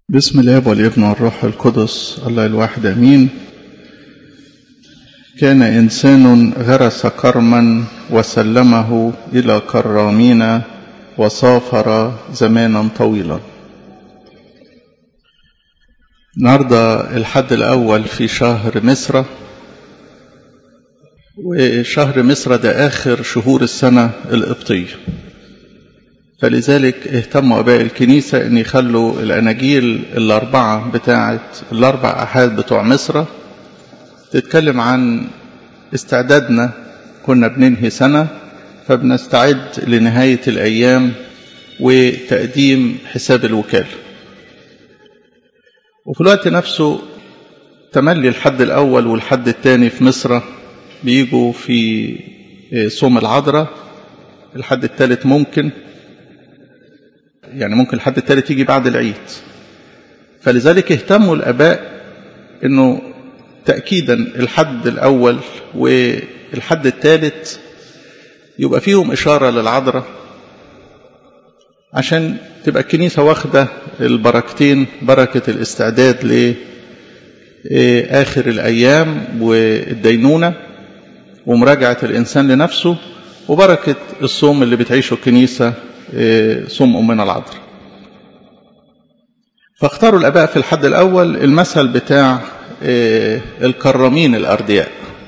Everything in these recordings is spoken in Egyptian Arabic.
بسم الاب والابن والروح القدس الله الواحد امين كان انسان غرس كرما وسلمه الى كرامين وسافر زمانا طويلا النهارده الحد الاول في شهر مصر وشهر مصر ده اخر شهور السنه القبطيه فلذلك اهتموا اباء الكنيسه ان يخلوا الاناجيل الاربعه بتاعه الاربع احاد بتوع مصر تتكلم عن استعدادنا كنا بننهي سنه فبنستعد لنهايه الايام وتقديم حساب الوكاله وفي الوقت نفسه تملي الحد الاول والحد الثاني في مصر بيجوا في صوم العذراء الحد الثالث ممكن يعني ممكن الحد الثالث يجي بعد العيد فلذلك اهتموا الاباء انه تاكيدا الحد الاول والحد الثالث يبقى فيهم اشاره للعذراء عشان تبقى الكنيسه واخده البركتين بركه الاستعداد لاخر الايام والدينونه ومراجعه الانسان لنفسه وبركه الصوم اللي بتعيشه الكنيسه صوم أمنا العذراء فاختاروا الآباء في الحد الأول المثل بتاع الكرامين الأردياء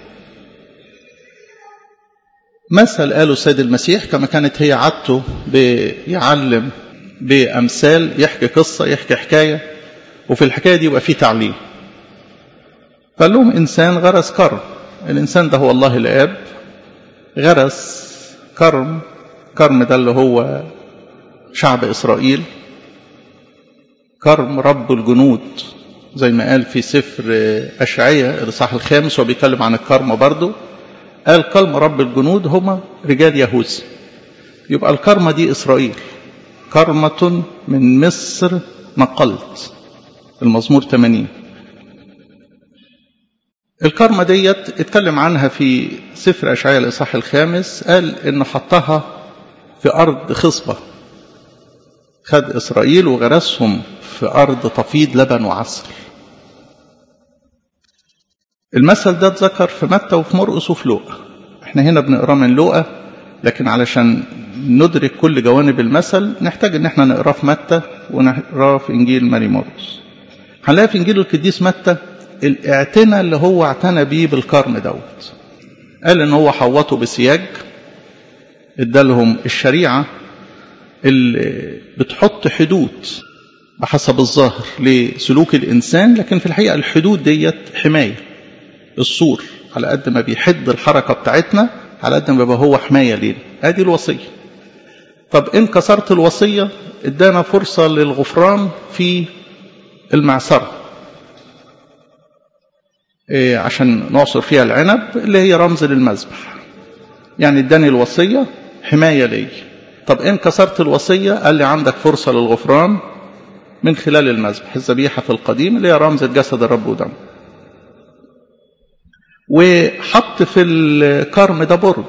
مثل قاله السيد المسيح كما كانت هي عادته بيعلم بأمثال يحكي قصة يحكي حكاية وفي الحكاية دي يبقى فيه تعليم قال لهم إنسان غرس كرم الإنسان ده هو الله الآب غرس كرم كرم ده اللي هو شعب إسرائيل كرم رب الجنود زي ما قال في سفر أشعية الإصحاح الخامس وهو بيتكلم عن الكرم برضه قال كرم رب الجنود هما رجال يهوذا يبقى الكرمة دي إسرائيل كرمة من مصر نقلت المزمور 80 الكرمة ديت اتكلم عنها في سفر أشعياء الإصحاح الخامس قال إنه حطها في أرض خصبة خد إسرائيل وغرسهم في أرض تفيض لبن وعسل المثل ده اتذكر في متى وفي مرقس وفي لوقا احنا هنا بنقراه من لوقا لكن علشان ندرك كل جوانب المثل نحتاج ان احنا نقراه في متى ونقراه في انجيل ماري مرقس هنلاقي في انجيل القديس متى الاعتناء اللي هو اعتنى بيه بالكرم دوت قال ان هو حوطه بسياج ادالهم الشريعة اللي بتحط حدود بحسب الظاهر لسلوك الإنسان لكن في الحقيقة الحدود ديت حماية السور على قد ما بيحد الحركة بتاعتنا على قد ما بيبقى هو حماية لينا ادي الوصية طب إن كسرت الوصية ادانا فرصة للغفران في المعصرة إيه عشان نعصر فيها العنب اللي هي رمز للمذبح يعني اداني الوصية حماية لي طب إن كسرت الوصية قال لي عندك فرصة للغفران من خلال المذبح الذبيحة في القديم اللي هي رمز جسد الرب ودم وحط في الكرم ده برج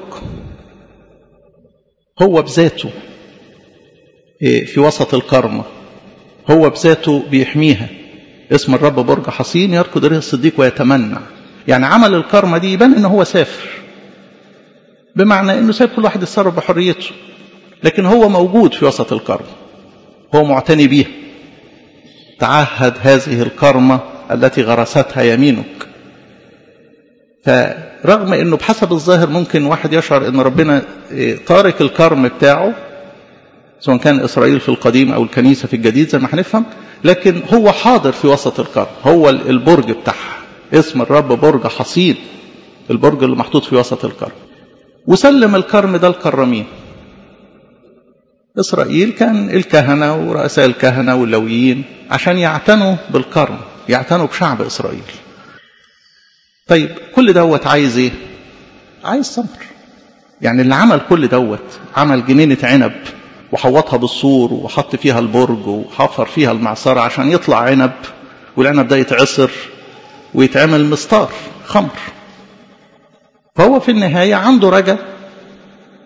هو بذاته في وسط الكرمة هو بذاته بيحميها اسم الرب برج حصين يركض إليه الصديق ويتمنع يعني عمل الكرمة دي يبان إن هو سافر بمعنى انه سايب كل واحد يتصرف بحريته لكن هو موجود في وسط الكرم هو معتني بيها تعهد هذه الكرمة التي غرستها يمينك فرغم انه بحسب الظاهر ممكن واحد يشعر ان ربنا تارك الكرم بتاعه سواء كان اسرائيل في القديم او الكنيسه في الجديد زي ما هنفهم لكن هو حاضر في وسط الكرم هو البرج بتاعها اسم الرب برج حصين البرج اللي محطوط في وسط الكرم وسلم الكرم ده الكرمين إسرائيل كان الكهنة ورؤساء الكهنة واللويين عشان يعتنوا بالكرم يعتنوا بشعب إسرائيل طيب كل دوت عايز ايه عايز ثمر يعني اللي عمل كل دوت عمل جنينة عنب وحوطها بالسور وحط فيها البرج وحفر فيها المعصرة عشان يطلع عنب والعنب ده يتعصر ويتعمل مستار خمر فهو في النهاية عنده رجا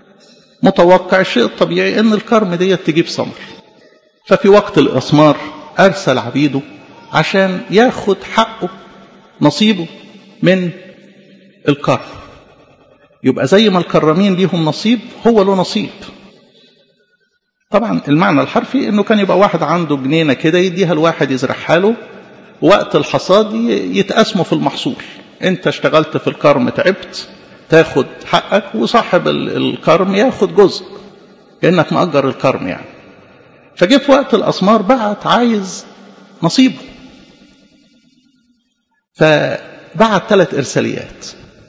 متوقع الشيء الطبيعي ان الكرم ديت تجيب ثمر ففي وقت الإثمار أرسل عبيده عشان ياخد حقه نصيبه من الكرم يبقى زي ما الكرامين ليهم نصيب هو له نصيب طبعا المعنى الحرفي انه كان يبقى واحد عنده جنينه كده يديها الواحد يزرعها له وقت الحصاد يتقسموا في المحصول انت اشتغلت في الكرم تعبت تاخد حقك وصاحب الكرم ياخد جزء كانك مأجر الكرم يعني فجه في وقت الاسمار بعت عايز نصيبه فبعت ثلاث ارساليات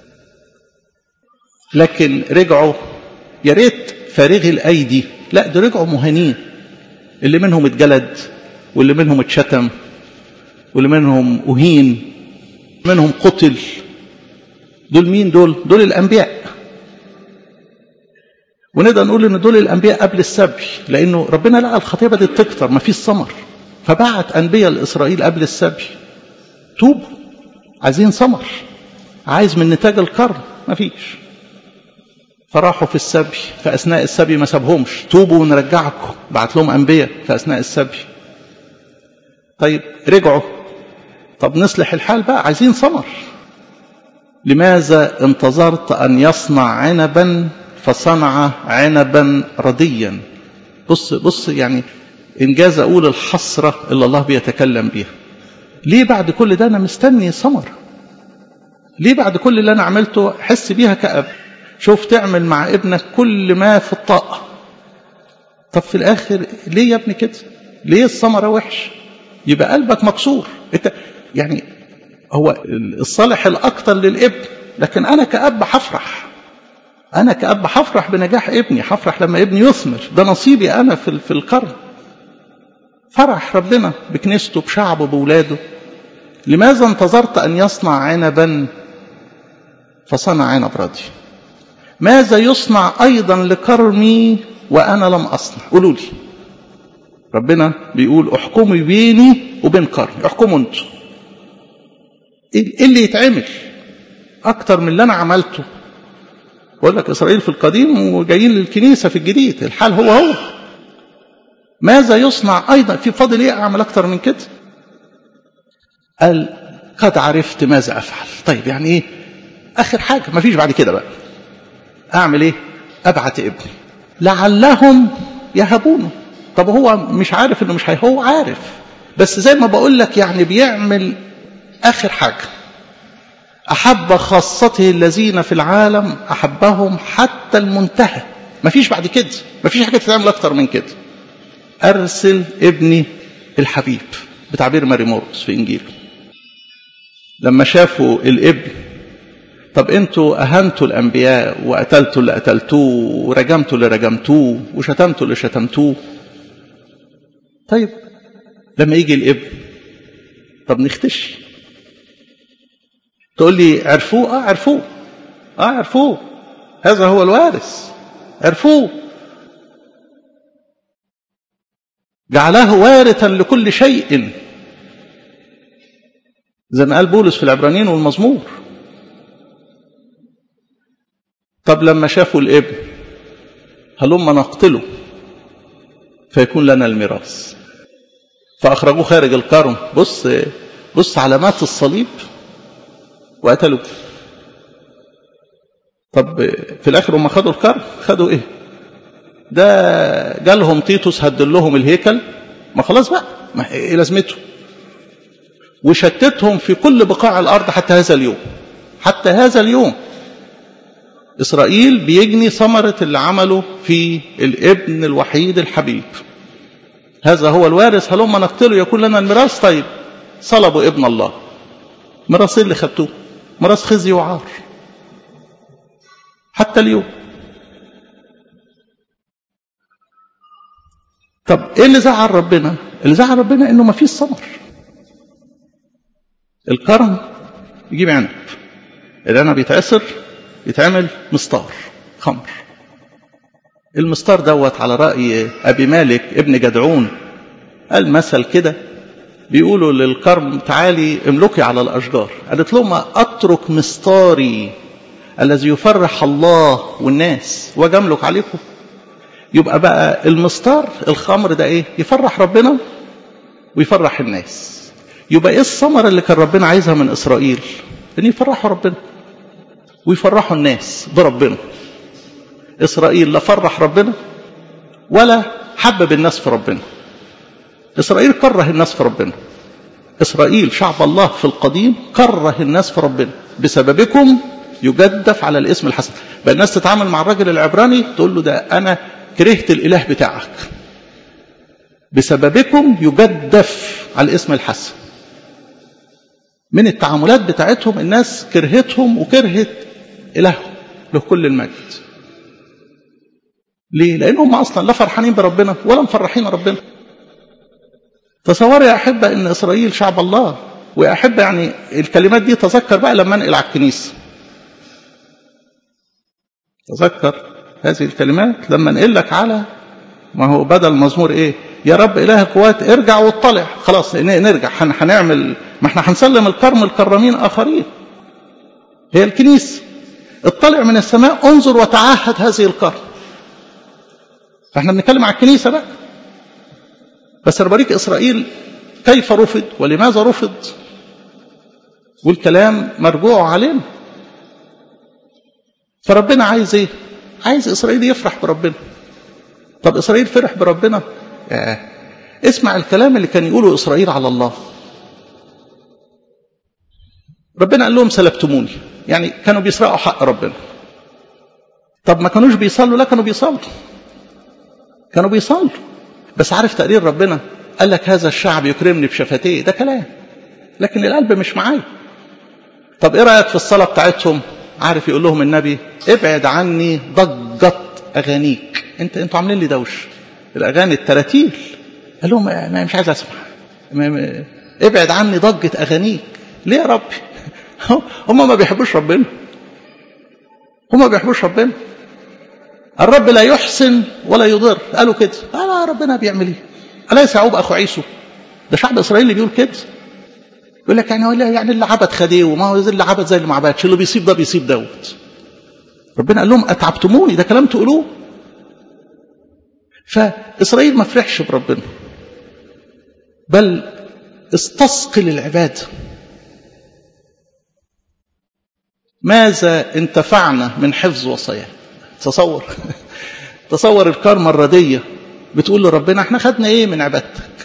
لكن رجعوا يا ريت فارغي الايدي لا ده رجعوا مهانين اللي منهم اتجلد واللي منهم اتشتم واللي منهم اهين منهم قتل دول مين دول دول الانبياء ونقدر نقول ان دول الانبياء قبل السبي لانه ربنا لقى الخطيه بدات تكتر ما فيش ثمر فبعت انبياء لاسرائيل قبل السبي توبوا عايزين ثمر عايز من نتاج الكرم ما فيش فراحوا في السبي في اثناء السبي ما سابهمش توبوا ونرجعكم بعت لهم انبياء في اثناء السبي طيب رجعوا طب نصلح الحال بقى عايزين ثمر لماذا انتظرت ان يصنع عنبا فصنع عنبا رديا بص بص يعني انجاز اقول الحسره اللي الله بيتكلم بيها ليه بعد كل ده انا مستني ثمر ليه بعد كل اللي انا عملته حس بيها كأب شوف تعمل مع ابنك كل ما في الطاقة طب في الآخر ليه يا ابني كده ليه الثمرة وحش يبقى قلبك مكسور انت يعني هو الصالح الأكثر للابن لكن أنا كأب هفرح أنا كأب هفرح بنجاح ابني هفرح لما ابني يثمر ده نصيبي أنا في في القرن فرح ربنا بكنيسته بشعبه بولاده لماذا انتظرت أن يصنع عنبا فصنع عنب ردي ماذا يصنع أيضا لكرمي وأنا لم أصنع قولوا لي ربنا بيقول احكموا بيني وبين كرمي احكموا انتوا ايه اللي يتعمل اكتر من اللي انا عملته بقول لك اسرائيل في القديم وجايين للكنيسه في الجديد الحال هو هو ماذا يصنع ايضا في فاضل ايه اعمل اكتر من كده قال قد عرفت ماذا افعل طيب يعني ايه اخر حاجه ما فيش بعد كده بقى اعمل ايه ابعت ابني لعلهم يهبونه طب هو مش عارف انه مش هي هو عارف بس زي ما بقول لك يعني بيعمل اخر حاجه احب خاصته الذين في العالم احبهم حتى المنتهى مفيش بعد كده مفيش حاجه تتعمل اكتر من كده ارسل ابني الحبيب بتعبير ماري مورس في انجيله لما شافوا الابن طب انتوا اهنتوا الانبياء وقتلتوا اللي قتلتوه ورجمتوا اللي رجمتوه وشتمتوا اللي شتمتوه طيب لما يجي الابن طب نختش تقول لي عرفوه اه عرفوه اه عرفوه هذا هو الوارث عرفوه جعله وارثا لكل شيء زي ما قال بولس في العبرانيين والمزمور طب لما شافوا الابن هلما نقتله فيكون لنا الميراث فأخرجوه خارج الكرم بص بص علامات الصليب وقتلوه طب في الآخر هم خدوا الكرم خدوا إيه ده جالهم تيتوس هدل لهم الهيكل ما خلاص بقى ما ايه لازمته وشتتهم في كل بقاع الارض حتى هذا اليوم حتى هذا اليوم اسرائيل بيجني ثمره اللي عمله في الابن الوحيد الحبيب هذا هو الوارث هلما نقتله يكون لنا الميراث طيب صلبوا ابن الله ميراث اللي خدتوه ميراث خزي وعار حتى اليوم طب ايه اللي زعل ربنا اللي زعل ربنا انه ما فيش ثمر الكرم يجيب عنب العنب يتعصر يتعمل مسطار خمر المسطار دوت على رأي أبي مالك ابن جدعون قال مثل كده بيقولوا للكرم تعالي املكي على الأشجار قالت لهم أترك مسطاري الذي يفرح الله والناس واجي املك عليكم؟ يبقى بقى المسطار الخمر ده ايه يفرح ربنا ويفرح الناس يبقى ايه الثمره اللي كان ربنا عايزها من اسرائيل ان يفرحوا ربنا ويفرحوا الناس بربنا اسرائيل لا فرح ربنا ولا حبب الناس في ربنا اسرائيل كره الناس في ربنا اسرائيل شعب الله في القديم كره الناس في ربنا بسببكم يجدف على الاسم الحسن بقى الناس تتعامل مع الراجل العبراني تقول له ده انا كرهت الاله بتاعك بسببكم يجدف على الاسم الحسن من التعاملات بتاعتهم الناس كرهتهم وكرهت إلههم له كل المجد ليه؟ لأنهم أصلا لا فرحانين بربنا ولا مفرحين ربنا تصور يا أحبة أن إسرائيل شعب الله ويا أحبة يعني الكلمات دي تذكر بقى لما انقل على الكنيسة تذكر هذه الكلمات لما انقل لك على ما هو بدل مزمور ايه يا رب اله القوات ارجع واطلع خلاص نرجع هنعمل ما احنا هنسلم الكرم الكرمين اخرين هي الكنيسه اطلع من السماء انظر وتعهد هذه الكرم فاحنا بنتكلم على الكنيسه بقى بس انا بوريك اسرائيل كيف رفض ولماذا رفض والكلام مرجوع علينا فربنا عايز ايه عايز اسرائيل يفرح بربنا طب اسرائيل فرح بربنا آه. اسمع الكلام اللي كان يقوله اسرائيل على الله ربنا قال لهم سلبتموني يعني كانوا بيسرقوا حق ربنا طب ما كانوش بيصلوا لا كانوا بيصلوا كانوا بيصلوا بس عارف تقرير ربنا قال لك هذا الشعب يكرمني بشفتيه ده كلام لكن القلب مش معايا طب ايه رايك في الصلاه بتاعتهم عارف يقول لهم النبي ابعد عني ضجه اغانيك انت انتوا عاملين لي دوش الاغاني التراتيل قال لهم انا مش عايز اسمع ابعد عني ضجه اغانيك ليه يا ربي هم ما بيحبوش ربنا هم ما بيحبوش ربنا الرب لا يحسن ولا يضر قالوا كده قال ربنا بيعمل ايه أليس يعقوب أخو عيسو ده شعب إسرائيل اللي بيقول كده يقول لك يعني ولا يعني اللي عبد خديه وما هو زي اللي عبد زي اللي ما عبدش اللي بيصيب ده بيصيب دوت ربنا قال لهم أتعبتموني ده كلام تقولوه فإسرائيل ما فرحش بربنا بل استثقل العبادة ماذا انتفعنا من حفظ وصاياه تصور تصور الكارما الردية بتقول لربنا احنا خدنا ايه من عبادتك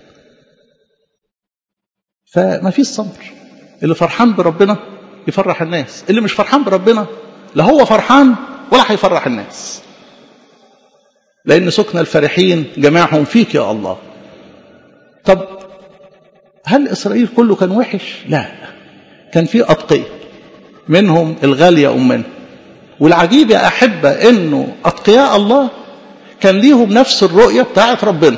فما فيش صبر اللي فرحان بربنا يفرح الناس اللي مش فرحان بربنا لا هو فرحان ولا هيفرح الناس لأن سكن الفرحين جميعهم فيك يا الله طب هل إسرائيل كله كان وحش لا كان في أتقية منهم الغالية أمنا والعجيب يا أحبة أنه أتقياء الله كان ليهم نفس الرؤية بتاعت ربنا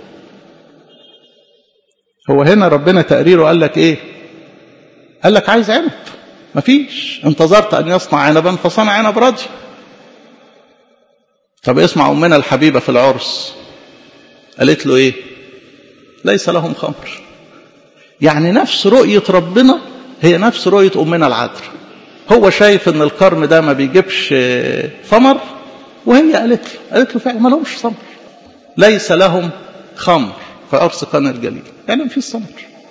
هو هنا ربنا تقريره قال لك ايه قال لك عايز عنب مفيش انتظرت ان يصنع عنبا فصنع عنب راضي طب اسمع امنا الحبيبه في العرس قالت له ايه ليس لهم خمر يعني نفس رؤيه ربنا هي نفس رؤيه امنا العذراء هو شايف ان الكرم ده ما بيجيبش ثمر وهي قالت له قالت له فعلا ما لهمش ثمر ليس لهم خمر في عرس قنا الجليل يعني ما فيش ثمر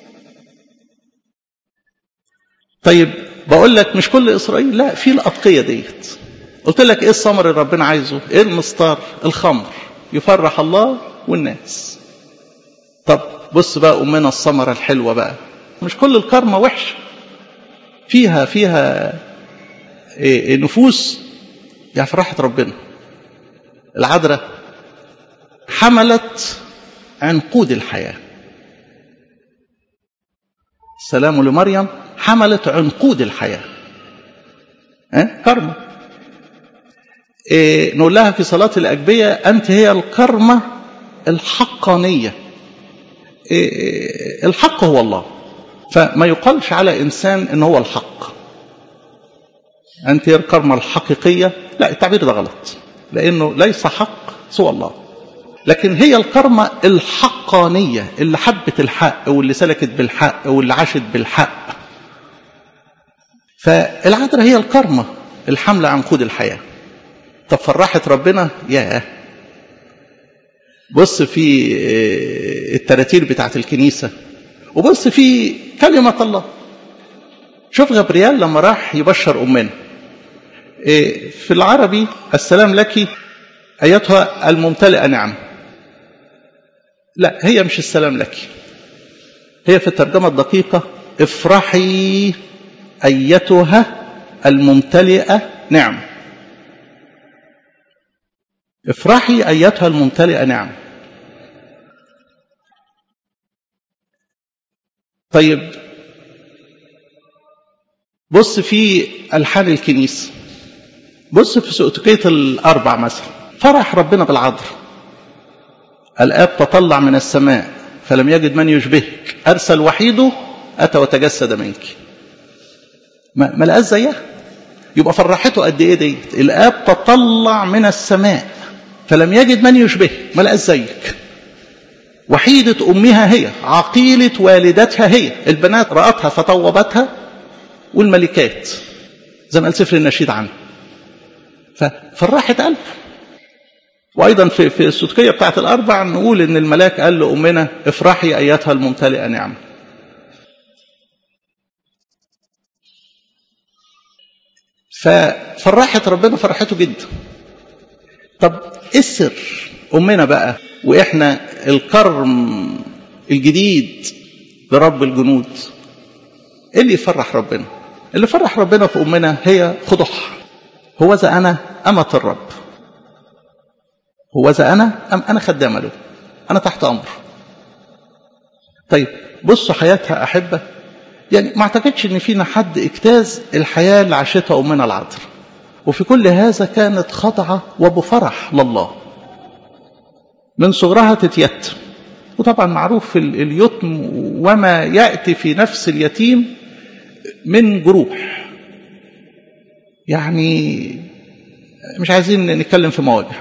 طيب بقول لك مش كل اسرائيل لا في الاتقيه ديت قلت لك ايه الثمر اللي ربنا عايزه ايه المستار الخمر يفرح الله والناس طب بص بقى امنا الثمره الحلوه بقى مش كل الكرمه وحشه فيها فيها إيه نفوس يعني فرحة ربنا العذراء حملت عنقود الحياة السلام لمريم حملت عنقود الحياة أه؟ كرمة إيه نقول لها في صلاة الأجبية أنت هي الكرمة الحقانية إيه الحق هو الله فما يقالش على إنسان إن هو الحق أنت هي الكرمة الحقيقية لا التعبير ده غلط لأنه ليس حق سوى الله لكن هي الكرمة الحقانية اللي حبت الحق واللي سلكت بالحق واللي عاشت بالحق فالعذراء هي الكرمة الحملة عنقود الحياة طب فرحت ربنا ياه بص في التراتير بتاعت الكنيسة وبص في كلمة الله شوف غبريال لما راح يبشر أمنا في العربي السلام لك أيتها الممتلئة نعم لا هي مش السلام لك هي في الترجمة الدقيقة افرحي أيتها الممتلئة نعم افرحي أيتها الممتلئة نعم طيب بص في ألحان الكنيسة بص في سؤتكية الأربع مثلا فرح ربنا بالعذر الآب تطلع من السماء فلم يجد من يشبهك أرسل وحيده أتى وتجسد منك ما, ما لقاش زيها يبقى فرحته قد ايه ديت الاب تطلع من السماء فلم يجد من يشبهك ما لقاش زيك وحيدة أمها هي عقيلة والدتها هي البنات رأتها فطوبتها والملكات زي ما قال سفر النشيد عنه ففرحت قلب وأيضا في في السدكية بتاعت الأربع نقول إن الملاك قال لأمنا افرحي أيتها الممتلئة نعمة ففرحت ربنا فرحته جدا طب ايه السر امنا بقى واحنا الكرم الجديد لرب الجنود ايه اللي يفرح ربنا اللي يفرح ربنا في امنا هي خضوعها هو ذا انا امة الرب هو ذا انا ام انا خدامه له انا تحت امر طيب بصوا حياتها احبه يعني ما اعتقدش ان فينا حد اجتاز الحياه اللي عاشتها امنا العذراء وفي كل هذا كانت خاضعه وبفرح لله من صغرها تتيتم وطبعا معروف اليتم وما ياتي في نفس اليتيم من جروح يعني مش عايزين نتكلم في مواجع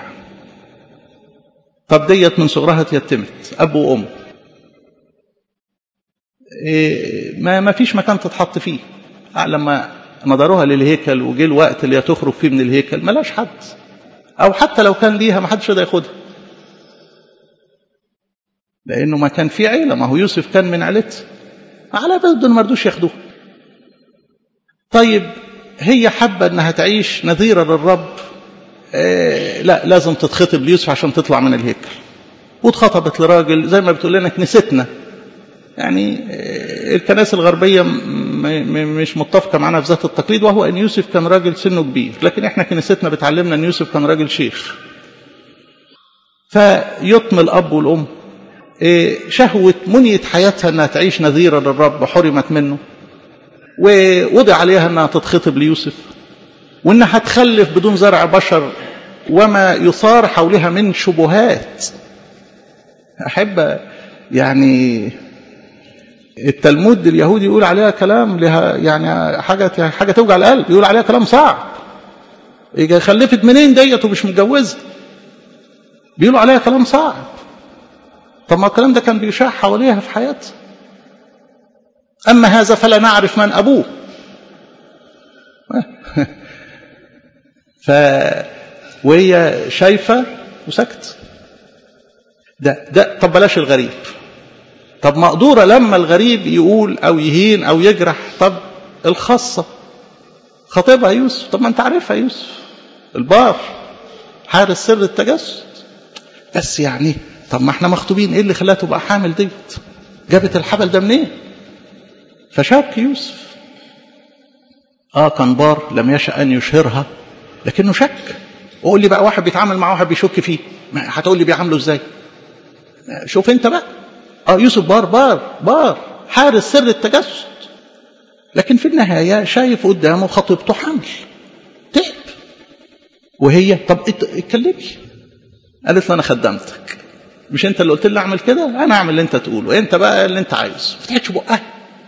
طب ديت من صغرها تيتمت اب وام ما ما فيش مكان تتحط فيه لما نظروها للهيكل وجه الوقت اللي تخرج فيه من الهيكل ملاش حد او حتى لو كان ليها ما حدش يقدر ياخدها لانه ما كان في عيله ما هو يوسف كان من عيلتها على بده ما رضوش ياخدوها طيب هي حابه انها تعيش نذيره للرب إيه لا لازم تتخطب ليوسف عشان تطلع من الهيكل واتخطبت لراجل زي ما بتقول لنا كنيستنا يعني الكنائس الغربية مش متفقة معنا في ذات التقليد وهو أن يوسف كان راجل سنه كبير لكن احنا كنيستنا بتعلمنا أن يوسف كان راجل شيخ فيطم الأب والأم شهوة منية حياتها أنها تعيش نذيرة للرب حرمت منه ووضع عليها أنها تتخطب ليوسف وأنها تخلف بدون زرع بشر وما يثار حولها من شبهات أحب يعني التلمود اليهودي يقول عليها كلام لها يعني حاجة حاجة توجع القلب يقول عليها كلام صعب يجي خلفت منين ديت ومش متجوزة بيقولوا عليها كلام صعب طب ما الكلام ده كان بيشاع حواليها في حياتها أما هذا فلا نعرف من أبوه ف وهي شايفة وسكت ده ده طب بلاش الغريب طب مقدورة لما الغريب يقول أو يهين أو يجرح طب الخاصة خطيبها يوسف طب ما أنت عارفها يوسف البار حارس سر التجسد بس يعني طب ما احنا مخطوبين ايه اللي خلاها تبقى حامل ديت جابت الحبل ده منين فشك يوسف اه كان بار لم يشأ ان يشهرها لكنه شك وقول لي بقى واحد بيتعامل مع واحد بيشك فيه هتقول لي بيعامله ازاي شوف انت بقى اه يوسف بار بار بار حارس سر التجسد لكن في النهاية شايف قدامه خطيبته حمل تعب وهي طب اتكلمي قالت له انا خدمتك مش انت اللي قلت لي اعمل كده انا اعمل اللي انت تقوله انت بقى اللي انت عايزه ما فتحتش بقها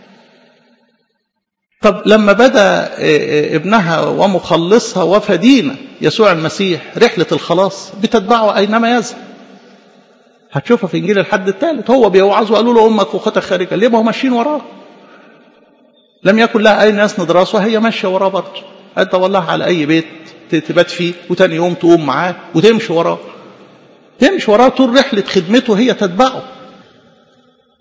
طب لما بدا ابنها ومخلصها وفدينا يسوع المسيح رحله الخلاص بتتبعه اينما يذهب هتشوفها في انجيل الحد الثالث هو بيوعظ وقالوا له امك واخواتك خارجه ليه ما هم ماشيين وراه لم يكن لها اين يسند راسه هي ماشيه وراه برضه انت والله على اي بيت تبات فيه وتاني يوم تقوم معاه وتمشي وراه تمشي وراه طول رحله خدمته هي تتبعه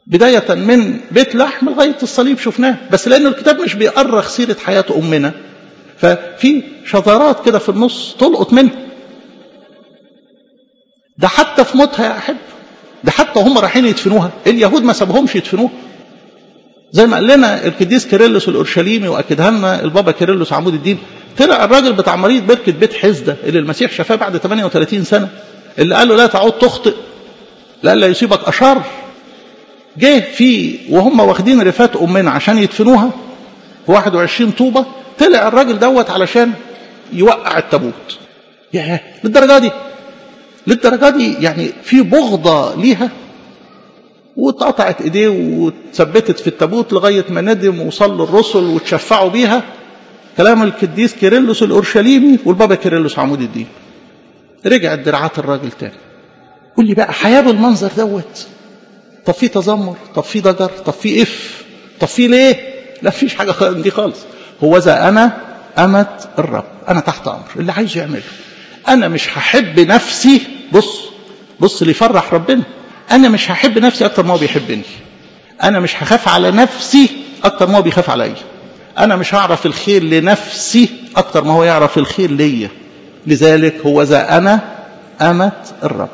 بداية من بيت لحم لغاية الصليب شفناه بس لأن الكتاب مش بيأرخ سيرة حياة أمنا ففي شذرات كده في النص تلقط منها ده حتى في موتها يا أحب ده حتى هم رايحين يدفنوها اليهود ما سابهمش يدفنوها زي ما قال لنا القديس كيرلس الأورشليمي وأكدها لنا البابا كيرلس عمود الدين طلع الراجل بتاع مريض بركة بيت حزدة اللي المسيح شافاه بعد 38 سنة اللي قال له لا تعود تخطئ لألا يصيبك أشر جه في وهم واخدين رفات أمنا عشان يدفنوها في 21 طوبة طلع الراجل دوت علشان يوقع التابوت يا للدرجة دي للدرجة دي يعني في بغضة ليها واتقطعت ايديه واتثبتت في التابوت لغاية ما ندم وصلوا الرسل وتشفعوا بيها كلام القديس كيرلس الأورشليمي والبابا كيرلس عمود الدين رجعت دراعات الراجل تاني قول لي بقى حياة بالمنظر دوت طب في تذمر طب في ضجر طب في اف طب في ليه لا فيش حاجة دي خالص هو ذا أنا أمت الرب أنا تحت أمر اللي عايز يعمله أنا مش هحب نفسي بص بص اللي يفرح ربنا أنا مش هحب نفسي أكتر ما هو بيحبني أنا مش هخاف على نفسي أكتر ما هو بيخاف عليا أنا مش هعرف الخير لنفسي أكتر ما هو يعرف الخير ليا لذلك هو ذا أنا أمت الرب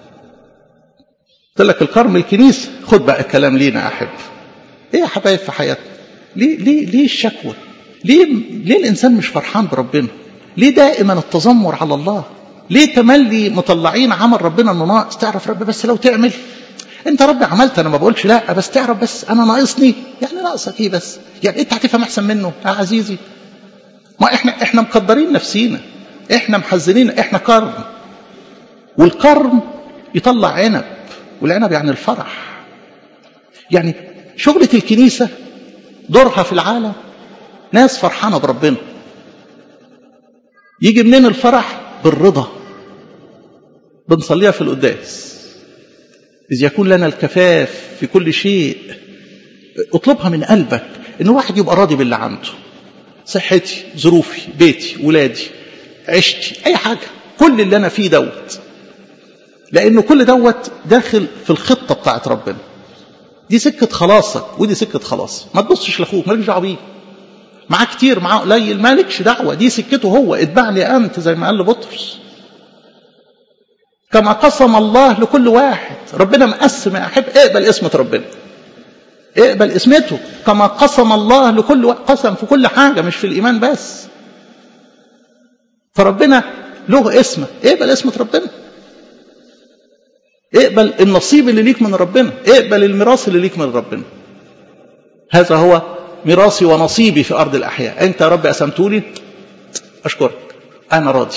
قلت لك الكرم الكنيسة خد بقى الكلام لينا أحب إيه يا حبايب في حياتنا ليه, ليه, ليه الشكوى ليه, ليه الإنسان مش فرحان بربنا ليه دائما التذمر على الله ليه تملي مطلعين عمل ربنا انه ناقص تعرف رب بس لو تعمل انت رب عملت انا ما بقولش لا بس تعرف بس انا ناقصني يعني ناقصك ايه بس يعني انت هتفهم احسن منه يا عزيزي ما احنا احنا مقدرين نفسينا احنا محزنين احنا كرم والكرم يطلع عنب والعنب يعني الفرح يعني شغلة الكنيسة دورها في العالم ناس فرحانة بربنا يجي منين الفرح بالرضا بنصليها في القداس إذ يكون لنا الكفاف في كل شيء اطلبها من قلبك إن واحد يبقى راضي باللي عنده صحتي ظروفي بيتي ولادي عشتي أي حاجة كل اللي أنا فيه دوت لأنه كل دوت داخل في الخطة بتاعت ربنا دي سكة خلاصك ودي سكة خلاص ما تبصش لأخوك مالكش دعوة بيه معاه كتير معاه قليل مالكش دعوة دي سكته هو اتبع لي أنت زي ما قال لبطرس كما قسم الله لكل واحد ربنا مقسم يا أحب اقبل اسمة ربنا اقبل اسمته كما قسم الله لكل واحد قسم في كل حاجة مش في الإيمان بس فربنا له اسمه اقبل اسمة ربنا اقبل النصيب اللي ليك من ربنا اقبل الميراث اللي ليك من ربنا هذا هو ميراثي ونصيبي في أرض الأحياء أنت يا رب قسمتولي أشكرك أنا راضي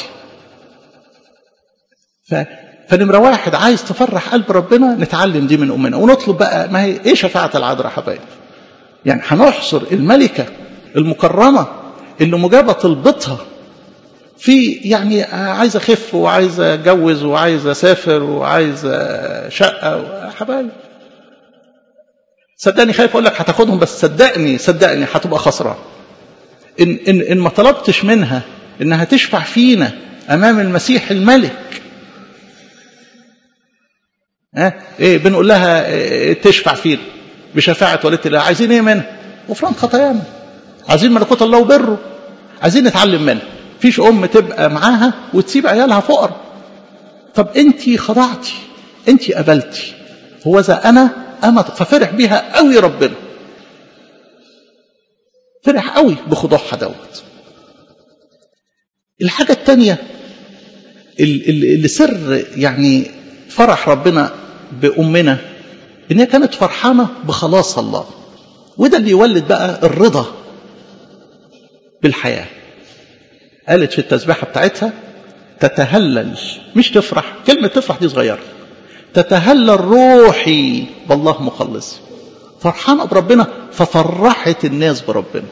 ف... فنمرة واحد عايز تفرح قلب ربنا نتعلم دي من أمنا ونطلب بقى ما هي إيه شفاعة العذراء حبايب يعني هنحصر الملكة المكرمة اللي مجابة طلبتها في يعني عايز أخف وعايز أتجوز وعايز أسافر وعايز شقة حبايب صدقني خايف اقول لك هتاخدهم بس صدقني صدقني هتبقى خسران ان ان ان ما طلبتش منها انها تشفع فينا امام المسيح الملك ها اه ايه بنقول لها إيه تشفع فينا بشفاعة والدة الله عايزين ايه منها غفران خطايانا عايزين ملكوت الله وبره عايزين نتعلم منها فيش ام تبقى معاها وتسيب عيالها فقر طب انت خضعتي انت قبلتي هو ذا انا أمت ففرح بيها قوي ربنا فرح قوي بخضوعها دوت الحاجة الثانية اللي سر يعني فرح ربنا بأمنا إن هي كانت فرحانة بخلاص الله وده اللي يولد بقى الرضا بالحياة قالت في التسبيحة بتاعتها تتهلل مش تفرح كلمة تفرح دي صغيرة تتهلل روحي بالله مخلص فرحانة بربنا ففرحت الناس بربنا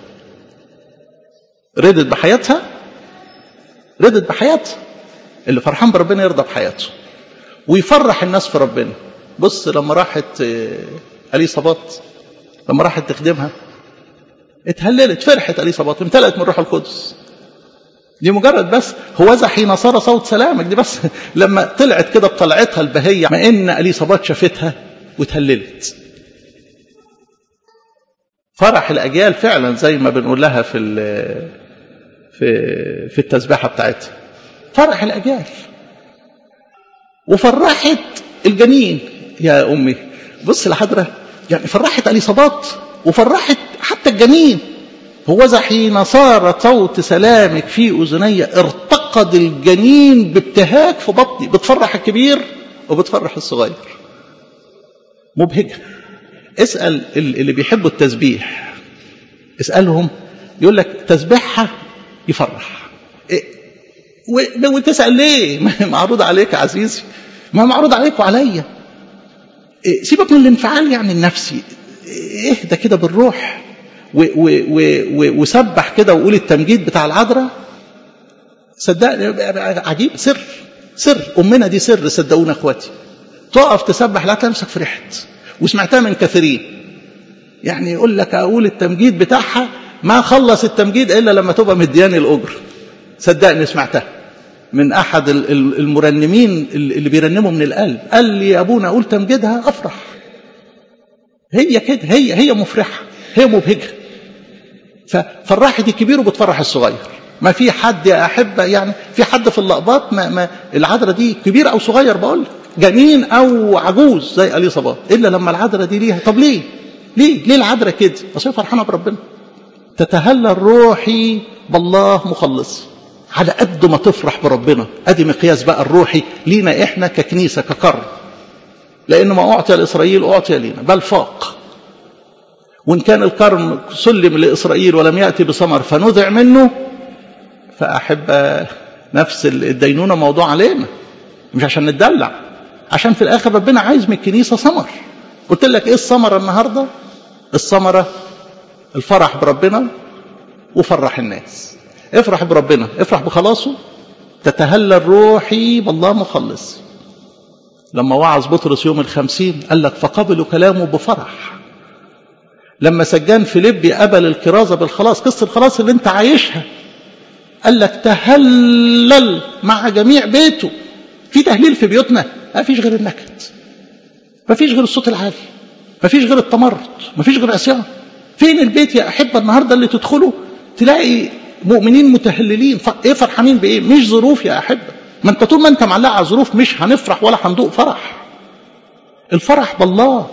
رضت بحياتها رضت بحياتها اللي فرحان بربنا يرضى بحياته ويفرح الناس في ربنا بص لما راحت اليصابات لما راحت تخدمها اتهللت فرحت اليصابات امتلأت من روح القدس دي مجرد بس هوذا حين صار صوت سلامك دي بس لما طلعت كده بطلعتها البهية ما ان اليصابات شافتها وتهللت فرح الاجيال فعلا زي ما بنقول لها في في في التسبيحه بتاعتها فرح الاجيال وفرحت الجنين يا امي بص الحضره يعني فرحت اليصابات وفرحت حتى الجنين هو حين صار صوت سلامك في اذني ارتقد الجنين بابتهاج في بطني بتفرح الكبير وبتفرح الصغير مبهجه اسال اللي بيحبوا التسبيح اسالهم يقول لك تسبيحها يفرح وتسال ليه معروض عليك يا عزيزي ما معروض عليك وعليا سيبك من الانفعال يعني النفسي اهدى كده بالروح وسبح كده وقول التمجيد بتاع العذراء صدقني عجيب سر سر امنا دي سر صدقونا اخواتي تقف تسبح لا نفسك فرحت وسمعتها من كثيرين يعني يقول لك اقول التمجيد بتاعها ما خلص التمجيد الا لما تبقى مدياني الاجر صدقني سمعتها من احد المرنمين اللي بيرنموا من القلب قال لي يا ابونا اقول تمجيدها افرح هي كده هي هي مفرحه هي مبهجه ففرحت الكبير وبتفرح الصغير ما في حد يا احبه يعني في حد في اللقبات ما, ما العذراء دي كبير او صغير بقول جنين او عجوز زي اليصابات الا لما العذراء دي ليها طب ليه ليه ليه العذراء كده اصل فرحانه بربنا تتهلى روحي بالله مخلص على قد ما تفرح بربنا ادي مقياس بقى الروحي لينا احنا ككنيسه كقرن لان ما اعطي لاسرائيل اعطي لينا بل فاق وان كان الكرم سلم لاسرائيل ولم ياتي بثمر فنزع منه فاحب نفس الدينونه موضوع علينا مش عشان نتدلع عشان في الاخر ربنا عايز من الكنيسه ثمر قلت لك ايه الثمره النهارده الثمره الفرح بربنا وفرح الناس افرح بربنا افرح بخلاصه تتهلى الروحي بالله مخلص لما وعظ بطرس يوم الخمسين قال لك فقبلوا كلامه بفرح لما سجان فيليبي قبل الكرازة بالخلاص قصة الخلاص اللي انت عايشها قال لك تهلل مع جميع بيته في تهليل في بيوتنا ما فيش غير النكد ما فيش غير الصوت العالي ما فيش غير التمرد ما فيش غير عصيان فين البيت يا أحبة النهاردة اللي تدخله تلاقي مؤمنين متهللين ايه فرحانين بايه مش ظروف يا أحبة ما انت طول ما انت معلق على ظروف مش هنفرح ولا هندوق فرح الفرح بالله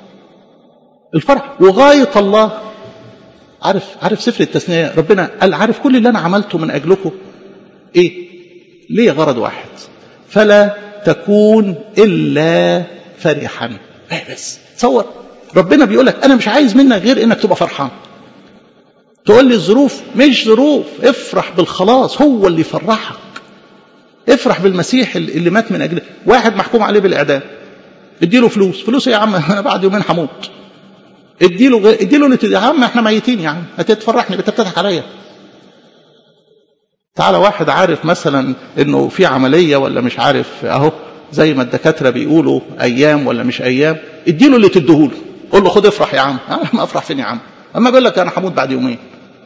الفرح وغاية الله عارف عارف سفر التثنية ربنا قال عارف كل اللي أنا عملته من أجلكم إيه ليه غرض واحد فلا تكون إلا فرحا إيه بس تصور ربنا بيقول لك أنا مش عايز منك غير إنك تبقى فرحان تقول لي الظروف مش ظروف افرح بالخلاص هو اللي يفرحك افرح بالمسيح اللي مات من أجله واحد محكوم عليه بالإعدام اديله فلوس فلوس يا عم أنا بعد يومين هموت اديله غ... اديله اللي يا عم احنا ميتين يا عم هتتفرحني انت بتضحك عليا تعالى واحد عارف مثلا انه في عمليه ولا مش عارف اهو زي ما الدكاتره بيقولوا ايام ولا مش ايام اديله اللي تديهوله قول له خد افرح يا عم ما افرح فين يا عم اما بيقول لك انا هموت بعد يومين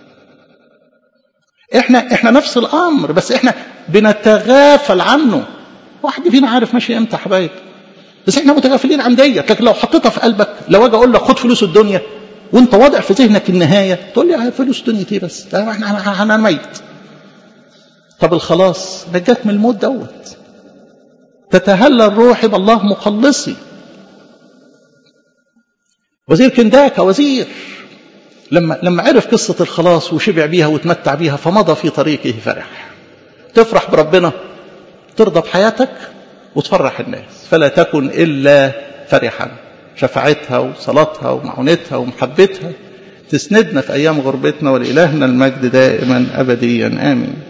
احنا احنا نفس الامر بس احنا بنتغافل عنه واحد فينا عارف ماشي امتى يا حبايب بس احنا متغافلين عن ديت لكن لو حطيتها في قلبك لو اجي اقول لك خد فلوس الدنيا وانت واضع في ذهنك النهايه تقول لي فلوس دنيا ايه بس احنا انا ميت طب الخلاص نجاك من الموت دوت تتهلى الروح بالله مخلصي وزير كنداكا وزير لما لما عرف قصة الخلاص وشبع بيها وتمتع بيها فمضى في طريقه فرح تفرح بربنا ترضى بحياتك وتفرح الناس فلا تكن إلا فرحا شفاعتها وصلاتها ومعونتها ومحبتها تسندنا في أيام غربتنا ولإلهنا المجد دائما أبديا آمين